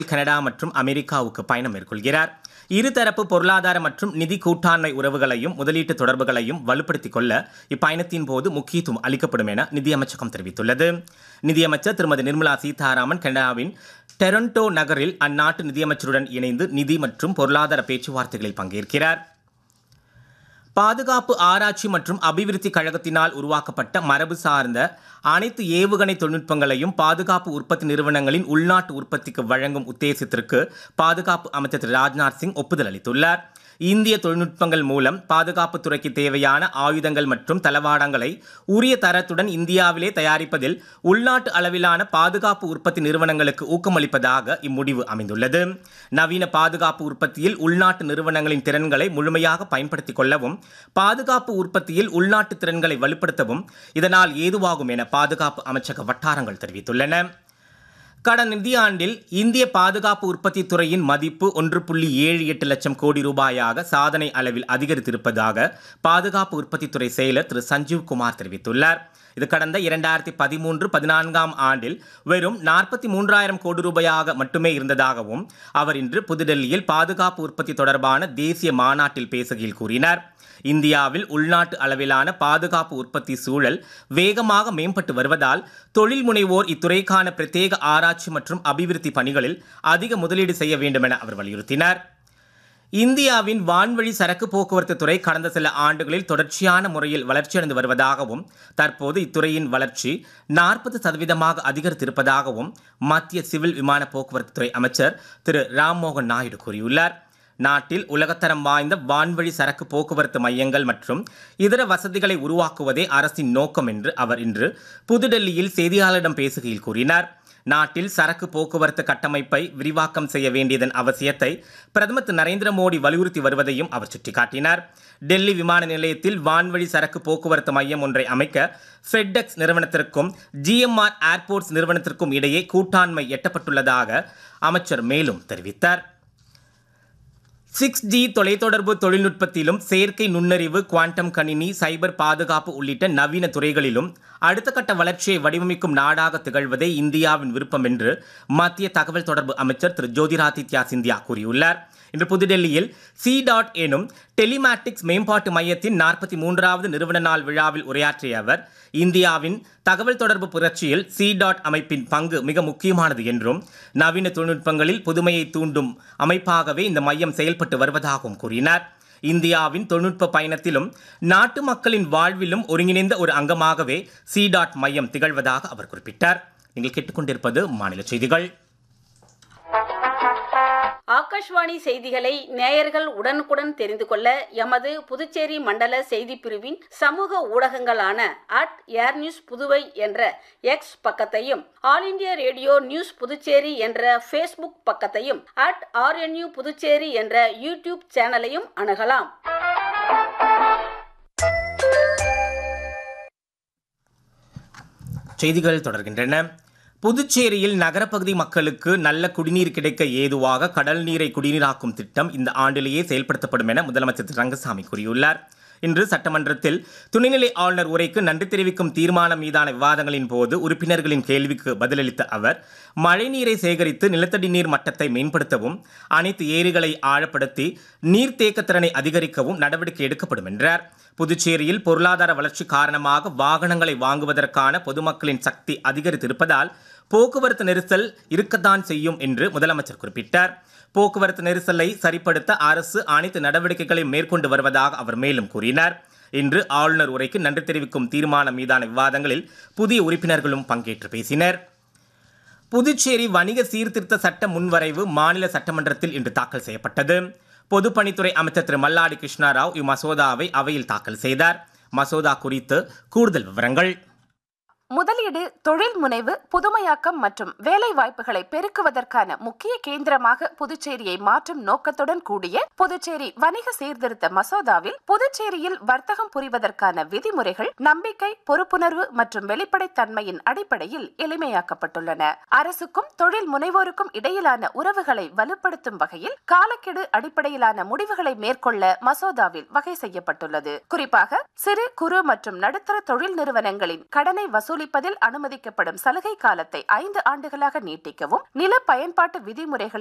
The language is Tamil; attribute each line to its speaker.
Speaker 1: கனடா மற்றும் அமெரிக்காவுக்கு பயணம் மேற்கொள்கிறார் இருதரப்பு பொருளாதார மற்றும் நிதி கூட்டாண்மை உறவுகளையும் முதலீட்டு தொடர்புகளையும் வலுப்படுத்திக் கொள்ள இப்பயணத்தின் போது முக்கியத்துவம் அளிக்கப்படும் என நிதியமைச்சகம் தெரிவித்துள்ளது நிதியமைச்சர் திருமதி நிர்மலா சீதாராமன் கனடாவின் டொரண்டோ நகரில் அந்நாட்டு நிதியமைச்சருடன் இணைந்து நிதி மற்றும் பொருளாதார பேச்சுவார்த்தைகளில் பங்கேற்கிறார் பாதுகாப்பு ஆராய்ச்சி மற்றும் அபிவிருத்தி கழகத்தினால் உருவாக்கப்பட்ட மரபு சார்ந்த அனைத்து ஏவுகணை தொழில்நுட்பங்களையும் பாதுகாப்பு உற்பத்தி நிறுவனங்களின் உள்நாட்டு உற்பத்திக்கு வழங்கும் உத்தேசத்திற்கு பாதுகாப்பு அமைச்சர் திரு ராஜ்நாத் சிங் ஒப்புதல் அளித்துள்ளார் இந்திய தொழில்நுட்பங்கள் மூலம் பாதுகாப்புத் துறைக்கு தேவையான ஆயுதங்கள் மற்றும் தளவாடங்களை உரிய தரத்துடன் இந்தியாவிலே தயாரிப்பதில் உள்நாட்டு அளவிலான பாதுகாப்பு உற்பத்தி நிறுவனங்களுக்கு ஊக்கமளிப்பதாக இம்முடிவு அமைந்துள்ளது நவீன பாதுகாப்பு உற்பத்தியில் உள்நாட்டு நிறுவனங்களின் திறன்களை முழுமையாக பயன்படுத்திக் கொள்ளவும் பாதுகாப்பு உற்பத்தியில் உள்நாட்டு திறன்களை வலுப்படுத்தவும் இதனால் ஏதுவாகும் என பாதுகாப்பு அமைச்சக வட்டாரங்கள் தெரிவித்துள்ளன கடந்த நிதியாண்டில் இந்திய பாதுகாப்பு உற்பத்தி துறையின் மதிப்பு ஒன்று புள்ளி ஏழு எட்டு லட்சம் கோடி ரூபாயாக சாதனை அளவில் அதிகரித்திருப்பதாக பாதுகாப்பு உற்பத்தித்துறை செயலர் திரு சஞ்சீவ் குமார் தெரிவித்துள்ளார் இது கடந்த இரண்டாயிரத்தி பதிமூன்று பதினான்காம் ஆண்டில் வெறும் நாற்பத்தி மூன்றாயிரம் கோடி ரூபாயாக மட்டுமே இருந்ததாகவும் அவர் இன்று புதுடெல்லியில் பாதுகாப்பு உற்பத்தி தொடர்பான தேசிய மாநாட்டில் பேசுகையில் கூறினார் இந்தியாவில் உள்நாட்டு அளவிலான பாதுகாப்பு உற்பத்தி சூழல் வேகமாக மேம்பட்டு வருவதால் தொழில் முனைவோர் இத்துறைக்கான பிரத்யேக ஆராய்ச்சி மற்றும் அபிவிருத்தி பணிகளில் அதிக முதலீடு செய்ய வேண்டும் என அவர் வலியுறுத்தினார் இந்தியாவின் வான்வழி சரக்கு போக்குவரத்து துறை கடந்த சில ஆண்டுகளில் தொடர்ச்சியான முறையில் வளர்ச்சியடைந்து வருவதாகவும் தற்போது இத்துறையின் வளர்ச்சி நாற்பது சதவீதமாக அதிகரித்திருப்பதாகவும் மத்திய சிவில் விமான போக்குவரத்து துறை அமைச்சர் திரு ராம்மோகன் நாயுடு கூறியுள்ளார் நாட்டில் உலகத்தரம் வாய்ந்த வான்வழி சரக்கு போக்குவரத்து மையங்கள் மற்றும் இதர வசதிகளை உருவாக்குவதே அரசின் நோக்கம் என்று அவர் இன்று புதுடெல்லியில் செய்தியாளரிடம் பேசுகையில் கூறினார் நாட்டில் சரக்கு போக்குவரத்து கட்டமைப்பை விரிவாக்கம் செய்ய வேண்டியதன் அவசியத்தை பிரதமர் திரு நரேந்திர மோடி வலியுறுத்தி வருவதையும் அவர் சுட்டிக்காட்டினார் டெல்லி விமான நிலையத்தில் வான்வழி சரக்கு போக்குவரத்து மையம் ஒன்றை அமைக்க ஃபெட்டெக்ஸ் நிறுவனத்திற்கும் ஜிஎம்ஆர் ஏர்போர்ட்ஸ் நிறுவனத்திற்கும் இடையே கூட்டாண்மை எட்டப்பட்டுள்ளதாக அமைச்சர் மேலும் தெரிவித்தார் சிக்ஸ் ஜி தொலைத்தொடர்பு தொழில்நுட்பத்திலும் செயற்கை நுண்ணறிவு குவாண்டம் கணினி சைபர் பாதுகாப்பு உள்ளிட்ட நவீன துறைகளிலும் அடுத்த கட்ட வளர்ச்சியை வடிவமைக்கும் நாடாக திகழ்வதே இந்தியாவின் விருப்பம் என்று மத்திய தகவல் தொடர்பு அமைச்சர் திரு ஜோதிராதித்யா சிந்தியா கூறியுள்ளார் இன்று புதுடெல்லியில் சி டாட் எனும் டெலிமேட்டிக்ஸ் மேம்பாட்டு மையத்தின் நாற்பத்தி மூன்றாவது நிறுவன நாள் விழாவில் உரையாற்றிய அவர் இந்தியாவின் தகவல் தொடர்பு புரட்சியில் சி டாட் அமைப்பின் பங்கு மிக முக்கியமானது என்றும் நவீன தொழில்நுட்பங்களில் புதுமையை தூண்டும் அமைப்பாகவே இந்த மையம் செயல்பட்டு வருவதாகவும் கூறினார் இந்தியாவின் தொழில்நுட்ப பயணத்திலும் நாட்டு மக்களின் வாழ்விலும் ஒருங்கிணைந்த ஒரு அங்கமாகவே சி டாட் மையம் திகழ்வதாக அவர் குறிப்பிட்டார் நீங்கள் கேட்டுக்கொண்டிருப்பது மாநில செய்திகள்
Speaker 2: ஆகாஷ்வாணி செய்திகளை நேயர்கள் உடனுக்குடன் தெரிந்து கொள்ள எமது புதுச்சேரி மண்டல செய்தி பிரிவின் சமூக ஊடகங்களான அட் ஏர் நியூஸ் புதுவை என்ற எக்ஸ் பக்கத்தையும் all India radio news Puducherry என்ற ஃபேஸ்புக் பக்கத்தையும் அட் ஆர்என்யூ புதுச்சேரி என்ற யூடியூப் சேனலையும் அணுகலாம்
Speaker 1: செய்திகள் தொடர்கின்றன புதுச்சேரியில் நகரப்பகுதி மக்களுக்கு நல்ல குடிநீர் கிடைக்க ஏதுவாக கடல் நீரை குடிநீராக்கும் திட்டம் இந்த ஆண்டிலேயே செயல்படுத்தப்படும் என முதலமைச்சர் திரு ரங்கசாமி கூறியுள்ளார் இன்று சட்டமன்றத்தில் துணைநிலை ஆளுநர் உரைக்கு நன்றி தெரிவிக்கும் தீர்மானம் மீதான விவாதங்களின் போது உறுப்பினர்களின் கேள்விக்கு பதிலளித்த அவர் மழைநீரை சேகரித்து நிலத்தடி நீர் மட்டத்தை மேம்படுத்தவும் அனைத்து ஏரிகளை ஆழப்படுத்தி நீர்த்தேக்கத்திறனை அதிகரிக்கவும் நடவடிக்கை எடுக்கப்படும் என்றார் புதுச்சேரியில் பொருளாதார வளர்ச்சி காரணமாக வாகனங்களை வாங்குவதற்கான பொதுமக்களின் சக்தி அதிகரித்திருப்பதால் போக்குவரத்து நெரிசல் இருக்கத்தான் செய்யும் என்று முதலமைச்சர் குறிப்பிட்டார் போக்குவரத்து நெரிசலை சரிப்படுத்த அரசு அனைத்து நடவடிக்கைகளையும் மேற்கொண்டு வருவதாக அவர் மேலும் கூறினார் இன்று ஆளுநர் உரைக்கு நன்றி தெரிவிக்கும் தீர்மானம் மீதான விவாதங்களில் புதிய உறுப்பினர்களும் பங்கேற்று பேசினர் புதுச்சேரி வணிக சீர்திருத்த சட்ட முன்வரைவு மாநில சட்டமன்றத்தில் இன்று தாக்கல் செய்யப்பட்டது பொதுப்பணித்துறை அமைச்சர் திரு மல்லாடி கிருஷ்ணாராவ் இம்மசோதாவை அவையில் தாக்கல் செய்தார் மசோதா குறித்து கூடுதல் விவரங்கள்
Speaker 3: முதலீடு தொழில் முனைவு புதுமையாக்கம் மற்றும் வேலை வாய்ப்புகளை பெருக்குவதற்கான முக்கிய கேந்திரமாக புதுச்சேரியை மாற்றும் நோக்கத்துடன் கூடிய புதுச்சேரி வணிக சீர்திருத்த மசோதாவில் புதுச்சேரியில் வர்த்தகம் புரிவதற்கான விதிமுறைகள் நம்பிக்கை பொறுப்புணர்வு மற்றும் வெளிப்படைத்தன்மையின் அடிப்படையில் எளிமையாக்கப்பட்டுள்ளன அரசுக்கும் தொழில் முனைவோருக்கும் இடையிலான உறவுகளை வலுப்படுத்தும் வகையில் காலக்கெடு அடிப்படையிலான முடிவுகளை மேற்கொள்ள மசோதாவில் வகை செய்யப்பட்டுள்ளது குறிப்பாக சிறு குறு மற்றும் நடுத்தர தொழில் நிறுவனங்களின் கடனை வசூல் வசூலிப்பதில் அனுமதிக்கப்படும் சலுகை காலத்தை ஐந்து ஆண்டுகளாக நீட்டிக்கவும் நில பயன்பாட்டு விதிமுறைகளை